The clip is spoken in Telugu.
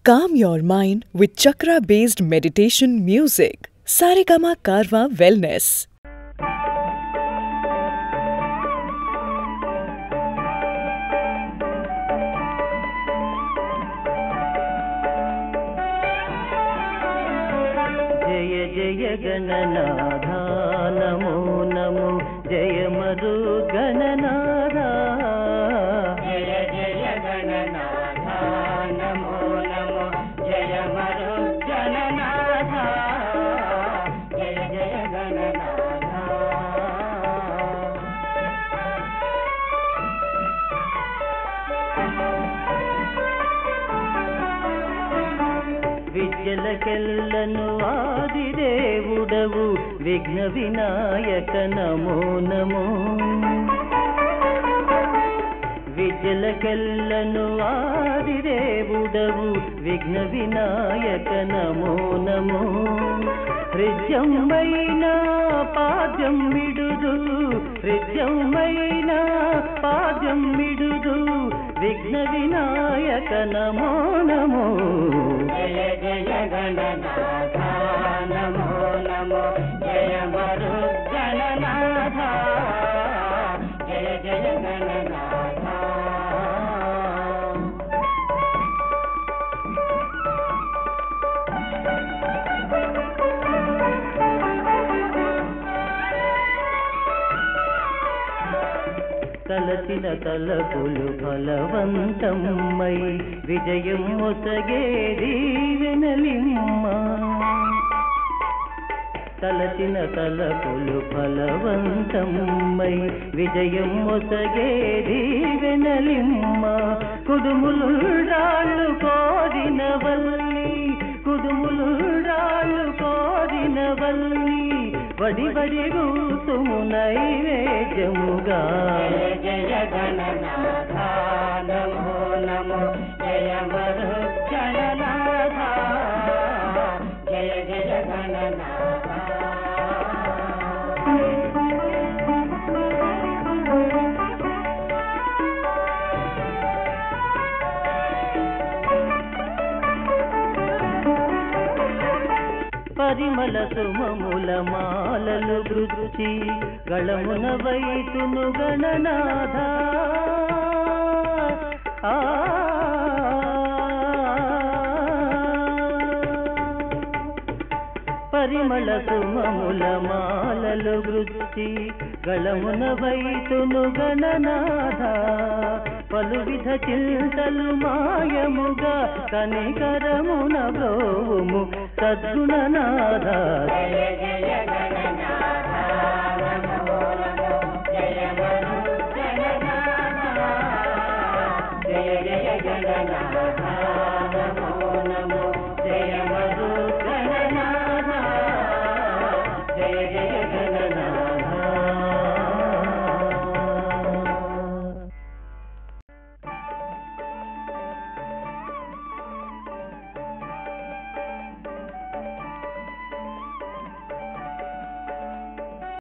Calm your mind with chakra based meditation music. Saregama Karwa Wellness. జయ జయ గణనాథ నమో నమో జయ మరు గణనాథ జయ జయ గణనాథ నమో నమో జయ మరు గణనాథ జయ జయ గణనాథ విద్యలకెల్లను ఆదిదేవుడవు విఘ్న వినాయక నమో నమో విద్యలకెల్లను ఆదిదేవుడవు విఘ్న వినాయక నమో నమో హృద్యమైన పాద్యం విడుదు హృద్యమైన పాద్యం విడుదు విఘ్న వినాయక నమో నమో జయ జయ గణనాథ నమో నమో జయ మరు గణనాథ జయ జయ గణనాథ తలచిన తలపులు ఫలవంతమ్మై విజయం ఒసగేది వెనలిమ్మ తలచిన తలపులు ఫలవంతమ్మై విజయం ఒసగేది వెనలిమ్మ కుదుములు రాళ్ళు కోరిన వల్లి కుదుములు రాళ్ళు కోరిన వల్లి వడి వడి గూసుము నైవేద్యముగా జయ గణనాథ నమో నమో జయ వరు గణనాథ జయ జయ గణనాథ పరిమళ సుమముల మాలలు గృచి గళమున వైతును గణనాథ ఆ పరిమళ సుమముల మాలలు గృచి గళమున వైతును గణనాథ పలు విధ చింతలు మాయముగా కనికరమున బ్రోవుము సద్గుణనాథ జయ జయ గణనాథ నమో నమో